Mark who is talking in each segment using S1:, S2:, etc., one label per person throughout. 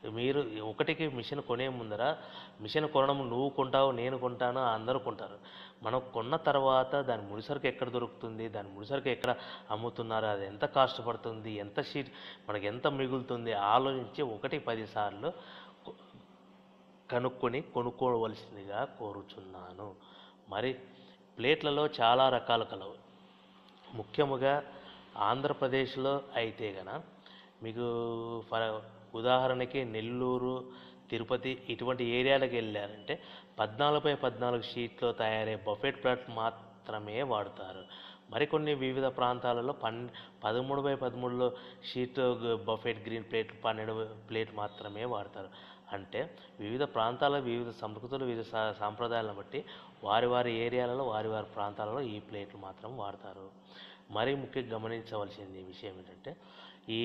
S1: మీరు ఒకటికి మిషన్ కొనే ముందర మిషన్ కొనడం నువ్వు కొంటావు నేను కొంటాను అందరూ కొంటారు మనం కొన్న తర్వాత దాని ముడిసరుకు ఎక్కడ దొరుకుతుంది దాని ముడిసరుకు ఎక్కడ అమ్ముతున్నారు అది ఎంత కాస్ట్ పడుతుంది ఎంత షీట్ మనకి ఎంత మిగులుతుంది ఆలోచించి ఒకటి పది సార్లు కొ- కనుక్కొని కొనుక్కోవలసిందిగా కోరుచున్నాను మరి ప్లేట్లలో చాలా రకాలు కలవు ముఖ్యముగా ఆంధ్రప్రదేశ్లో అయితే గన మీకు ఫర్ ఉదాహరణకి నెల్లూరు తిరుపతి ఇటువంటి ఏరియాలకు వెళ్ళారంటే పద్నాలుగు బై పద్నాలుగు షీట్లో తయారయ్యే బఫెట్ ప్లాట్ మాత్రమే వాడతారు మరికొన్ని వివిధ ప్రాంతాలలో పన్ పదమూడు బై పదమూడులో షీట్ బఫెట్ గ్రీన్ ప్లేట్ పన్నెండు ప్లేట్ మాత్రమే వాడతారు అంటే వివిధ ప్రాంతాల వివిధ సంస్కృతులు వివిధ సా- సాంప్రదాయాలను బట్టి వారి వారి ఏరియాలలో వారి వారి ప్రాంతాలలో ఈ ప్లేట్లు మాత్రం వాడతారు మరీ ముఖ్యంగా గమనించవలసింది విషయం ఏంటంటే ఈ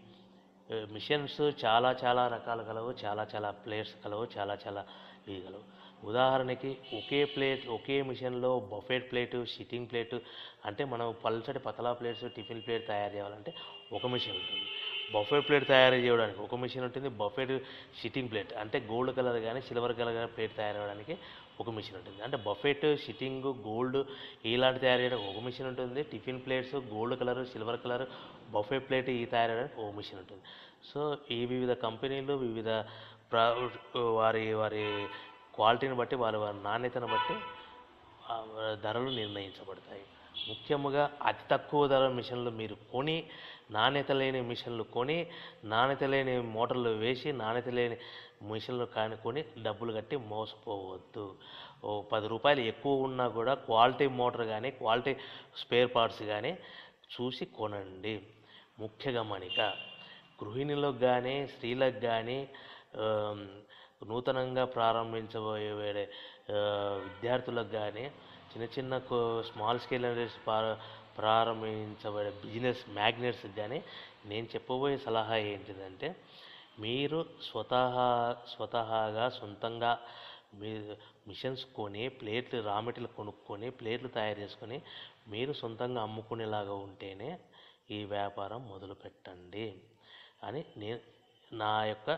S1: ఆ, మిషన్స్ చాలా చాలా రకాలు కలవు చాలా చాలా ప్లేట్స్ కలవు చాలా చాలా ఇవి కలవు ఉదాహరణకి ఒకే ప్లేట్ ఒకే మిషన్లో బఫెట్ ప్లేటు సిట్టింగ్ ప్లేటు అంటే మనం పల్చటి పతలా ప్లేట్స్ టిఫిన్ ప్లేట్ తయారు చేయాలంటే ఒక మిషన్ ఉంటుంది బఫెట్ ప్లేట్ తయారు చేయడానికి ఒక మిషన్ ఉంటుంది బఫెట్ సిట్టింగ్ ప్లేట్ అంటే గోల్డ్ కలర్ కానీ సిల్వర్ కలర్ కానీ ప్లేట్ తయారు చేయడానికి ఒక మిషన్ ఉంటుంది అంటే బఫెట్ సిట్టింగ్ గోల్డ్ ఇలాంటి తయారు చేయడానికి ఒక మిషన్ ఉంటుంది tiffin plates gold colour silver colour buffet plate ఈ తయారు చేయడానికి ఒక మిషన్ ఉంటుంది సో ఈ వివిధ కంపెనీలు వివిధ ప్ర వారి వారి క్వాలిటీని బట్టి వారి వారి నాణ్యతను బట్టి ఆ ధరలు నిర్ణయించబడతాయి ముఖ్యముగా అతి తక్కువ ధర మిషన్లు మీరు కొని నాణ్యత లేని మిషన్లు కొని నాణ్యత లేని మోటార్లు వేసి నాణ్యత లేని మిషన్లు కానుకొని డబ్బులు కట్టి మోసపోవద్దు ఓ పది రూపాయలు ఎక్కువ ఉన్నా కూడా క్వాలిటీ మోటార్ కానీ క్వాలిటీ స్పేర్ పార్ట్స్ కానీ చూసి కొనండి ముఖ్య గమనిక గృహిణులకు కానీ స్త్రీలకు కానీ ఆమ్, నూతనంగా ప్రారంభించబోయే వేరే, ఆ, విద్యార్థులకు కానీ చిన్న చిన్న కో- స్మాల్ స్కేల్ ఇండస్ట్రీస్ ప్రార ప్రారంభించబడే బిజినెస్ మ్యాగ్నెట్స్కి కానీ నేను చెప్పబోయే సలహా ఏంటిదంటే మీరు స్వతహా స్వతహాగా సొంతంగా మీ మిషన్స్ కొని ప్లేట్లు రా మెటీరియల్ కొనుక్కొని ప్లేట్లు తయారు చేసుకొని మీరు సొంతంగా అమ్ముకునేలాగా ఉంటేనే ఈ వ్యాపారం మొదలు పెట్టండి అని నేను నా యొక్క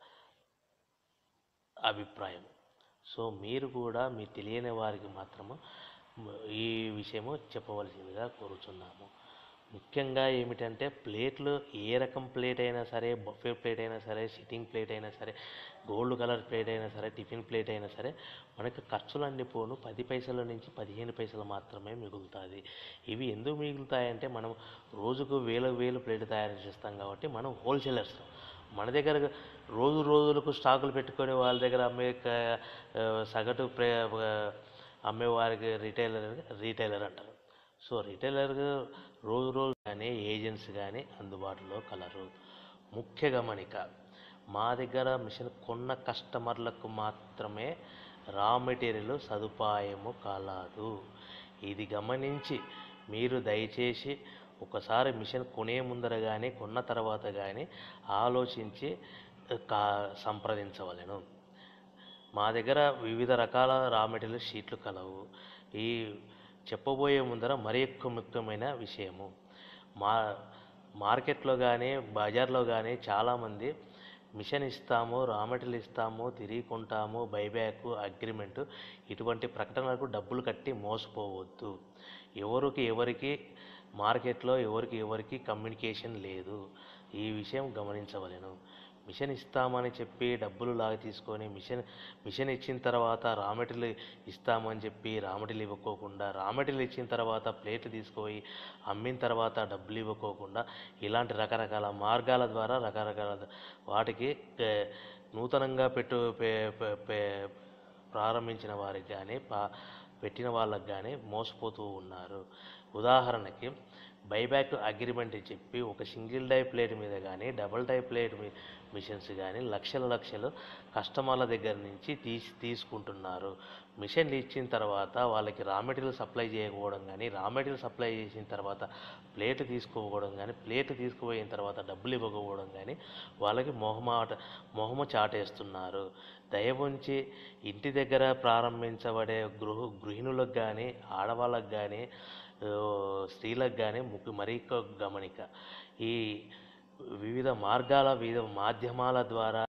S1: అభిప్రాయం సో మీరు కూడా మీ తెలియని వారికి మాత్రము మ- ఈ విషయము చెప్పవలసిందిగా కోరుచున్నాము ముఖ్యంగా ఏమిటంటే ప్లేట్లు ఏ రకం ప్లేట్ అయినా సరే బఫే ప్లేట్ అయినా సరే సిట్టింగ్ ప్లేట్ అయినా సరే గోల్డ్ కలర్ ప్లేట్ అయినా సరే టిఫిన్ ప్లేట్ అయినా సరే మనకి ఖర్చులన్నీ పోను పది పైసల నుంచి పదిహేను పైసలు మాత్రమే మిగులుతుంది ఇవి ఎందుకు మిగులుతాయంటే మనం రోజుకు వేల వేలు ప్లేట్ తయారు చేస్తాం కాబట్టి మనం హోల్సేలర్స్ మన దగ్గర రోజు రోజులకు స్టాకులు పెట్టుకొని వాళ్ళ దగ్గర అమ్మే క- ఆ, సగటు ప్రే ఆ, అమ్మే వారికి రిటైలర్ రీటైలర్ అంటారు సో రిటైలర్ రోజు రోజు కానీ ఏజెంట్స్ కానీ అందుబాటులో కలరు ముఖ్య గమనిక మా దగ్గర మిషన్ కొన్న కస్టమర్లకు మాత్రమే రా మెటీరియల్ సదుపాయము కలదు ఇది గమనించి మీరు దయచేసి ఒకసారి మిషన్ కొనే ముందర కానీ కొన్న తర్వాత కానీ ఆలోచించి కా సంప్రదించవలెను మా దగ్గర వివిధ రకాల రా మెటీరియల్ షీట్లు కలవు ఈ చెప్పబోయే ముందర మరి ఎక్కువ ముఖ్యమైన విషయము మా మార్కెట్లో కానీ బజార్లో కానీ చాలామంది మిషన్ ఇస్తాము రా మెటీరియల్ ఇస్తాము తిరిగి కొంటాము బైబ్యాక్ అగ్రిమెంట్ ఇటువంటి ప్రకటనలకు డబ్బులు కట్టి మోసపోవద్దు ఎవరికి ఎవరికి మార్కెట్లో ఎవరికి ఎవరికి కమ్యూనికేషన్ లేదు ఈ విషయం గమనించవలెను మిషన్ ఇస్తామని చెప్పి డబ్బులు లాగా తీసుకొని మిషన్ మిషన్ ఇచ్చిన తర్వాత రా మెటీరియల్ ఇస్తామని చెప్పి రా మెటీరియల్ ఇవ్వకోకుండా రా మెటీరియల్ ఇచ్చిన తర్వాత ప్లేట్ తీసుకుపోయి అమ్మిన తర్వాత డబ్బులు ఇవ్వకోకుండా ఇలాంటి రకరకాల మార్గాల ద్వారా రకరకాల వాటికి ఏ, నూతనంగా పెట్టు పే- పే- పే- ప్రారంభించిన వారికి కానీ పా పెట్టిన వాళ్ళకి కానీ మోసపోతూ ఉన్నారు ఉదాహరణకి బైబ్యాక్ అగ్రిమెంట్ చెప్పి ఒక సింగిల్ డై ప్లేట్ మీద కానీ డబుల్ డై ప్లేట్ మీ మిషన్స్ కానీ లక్షల లక్షలు కస్టమర్ల దగ్గర నుంచి తీసి తీసుకుంటున్నారు మిషన్లు ఇచ్చిన తర్వాత వాళ్ళకి రా మెటీరియల్ సప్లై చేయకపోవడం కానీ రా మెటీరియల్ సప్లై చేసిన తర్వాత ప్లేట్ తీసుకోకపోవడం కానీ ప్లేట్ తీసుకుపోయిన తర్వాత డబ్బులు ఇవ్వకపోవడం కానీ వాళ్ళకి మొహమాట మొహము చాటేస్తున్నారు దయ ఉంచి ఇంటి దగ్గర ప్రారంభించబడే గృహ గృహిణులకు కానీ ఆడవాళ్ళకు కానీ ఆ, స్త్రీలకు కానీ ముఖ్య మరీ ఎక్కువ గమనిక ఈ వివిధ మార్గాల వివిధ మాధ్యమాల ద్వారా